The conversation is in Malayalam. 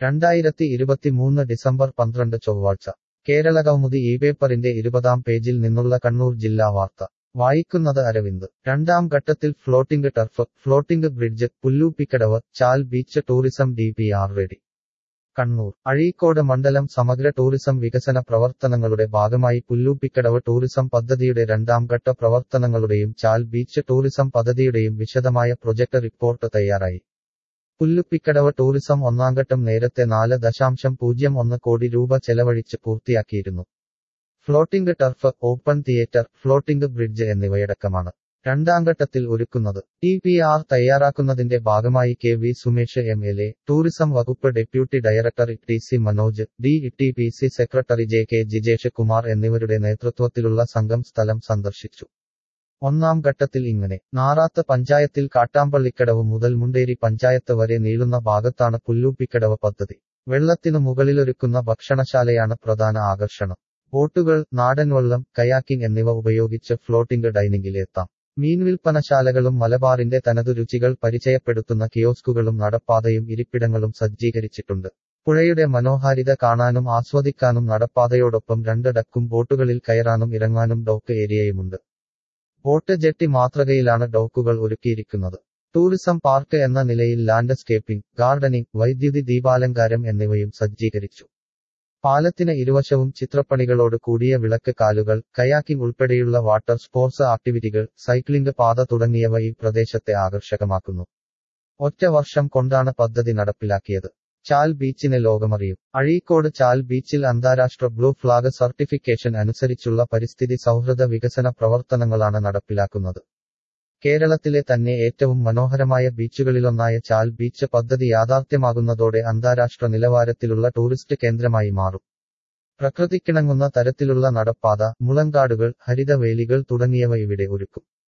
രണ്ടായിരത്തി ഇരുപത്തിമൂന്ന് ഡിസംബർ പന്ത്രണ്ട് ചൊവ്വാഴ്ച കേരളകൗമുദി ഈ പേപ്പറിന്റെ ഇരുപതാം പേജിൽ നിന്നുള്ള കണ്ണൂർ ജില്ലാ വാർത്ത വായിക്കുന്നത് അരവിന്ദ് രണ്ടാം ഘട്ടത്തിൽ floating turf floating bridge Pulloopikkadavu Chal beach tourism D P R ready Kannur Azhikode മണ്ഡലം സമഗ്ര ടൂറിസം വികസന പ്രവർത്തനങ്ങളുടെ ഭാഗമായി പുല്ലൂപ്പിക്കടവ് ടൂറിസം പദ്ധതിയുടെ രണ്ടാം ഘട്ട പ്രവർത്തനങ്ങളുടെയും ചാൽ ബീച്ച് ടൂറിസം പദ്ധതിയുടെയും വിശദമായ പ്രൊജക്ട് റിപ്പോർട്ട് തയ്യാറായി പുല്ലുപ്പിക്കടവ് ടൂറിസം ഒന്നാംഘട്ടം നേരത്തെ നാല് ദശാംശം പൂജ്യം ഒന്ന് കോടി രൂപ ചെലവഴിച്ച് പൂർത്തിയാക്കിയിരുന്നു floating turf open theatre floating bridge എന്നിവയടക്കമാണ് രണ്ടാം ഘട്ടത്തിൽ ഒരുക്കുന്നത് ടി പി ആർ തയ്യാറാക്കുന്നതിന്റെ ഭാഗമായി K V Sumesh M L A tourism വകുപ്പ് deputy director T C Manoj D T P C secretary J K Jijesh Kumar എന്നിവരുടെ നേതൃത്വത്തിലുള്ള സംഘം സ്ഥലം സന്ദർശിച്ചു ഒന്നാം ഘട്ടത്തിൽ ഇങ്ങനെ നാറാത്ത് പഞ്ചായത്തിൽ കാട്ടാമ്പള്ളിക്കടവ് മുതൽ മുണ്ടേരി പഞ്ചായത്ത് വരെ നീളുന്ന ഭാഗത്താണ് പുല്ലൂപ്പിക്കടവ് പദ്ധതി വെള്ളത്തിനു മുകളിലൊരുക്കുന്ന ഭക്ഷണശാലയാണ് പ്രധാന ആകർഷണം ബോട്ടുകൾ നാടൻവെള്ളം കയാക്കിംഗ് എന്നിവ ഉപയോഗിച്ച് ഫ്ലോട്ടിംഗ് ഡൈനിങ്ങിലെത്താം മീൻവിൽപ്പനശാലകളും മലബാറിന്റെ തനതു രുചികൾ പരിചയപ്പെടുത്തുന്ന കിയോസ്കുകളും നടപ്പാതയും ഇരിപ്പിടങ്ങളും സജ്ജീകരിച്ചിട്ടുണ്ട് പുഴയുടെ മനോഹാരിത കാണാനും ആസ്വദിക്കാനും നടപ്പാതയോടൊപ്പം രണ്ട് ഡക്കും ബോട്ടുകളിൽ കയറാനും ഇറങ്ങാനും ഡോക്ക് ഏരിയയുമുണ്ട് ബോട്ട് ജെട്ടി മാതൃകയിലാണ് ഡോക്കുകൾ ഒരുക്കിയിരിക്കുന്നത് ടൂറിസം പാർക്ക് എന്ന നിലയിൽ ലാൻഡ്സ്കേപ്പിംഗ് ഗാർഡനിംഗ് വൈദ്യുതി ദീപാലങ്കാരം എന്നിവയും സജ്ജീകരിച്ചു പാലത്തിന് ഇരുവശവും ചിത്രപ്പണികളോട് കൂടിയ വിളക്ക് കാലുകൾ കയാക്കിംഗ് ഉൾപ്പെടെയുള്ള വാട്ടർ സ്പോർട്സ് ആക്ടിവിറ്റികൾ സൈക്ലിംഗ് പാത തുടങ്ങിയവ ഈ പ്രദേശത്തെ ആകർഷകമാക്കുന്നു ഒറ്റ വർഷം കൊണ്ടാണ് പദ്ധതി നടപ്പിലാക്കിയത് ചാൽ ബീച്ചിനെ ലോകമറിയും അഴീക്കോട് ചാൽ ബീച്ചിൽ അന്താരാഷ്ട്ര ബ്ലൂ ഫ്ലാഗ് സർട്ടിഫിക്കേഷൻ അനുസരിച്ചുള്ള പരിസ്ഥിതി സൗഹൃദ വികസന പ്രവർത്തനങ്ങളാണ് നടപ്പിലാക്കുന്നത് കേരളത്തിലെ തന്നെ ഏറ്റവും മനോഹരമായ ബീച്ചുകളിലൊന്നായ ചാൽ ബീച്ച് പദ്ധതി യാഥാർത്ഥ്യമാകുന്നതോടെ അന്താരാഷ്ട്ര നിലവാരത്തിലുള്ള ടൂറിസ്റ്റ് കേന്ദ്രമായി മാറും പ്രകൃതിക്കിണങ്ങുന്ന തരത്തിലുള്ള നടപ്പാത മുളങ്കാടുകൾ ഹരിതവേലികൾ തുടങ്ങിയവ ഇവിടെ ഒരുക്കും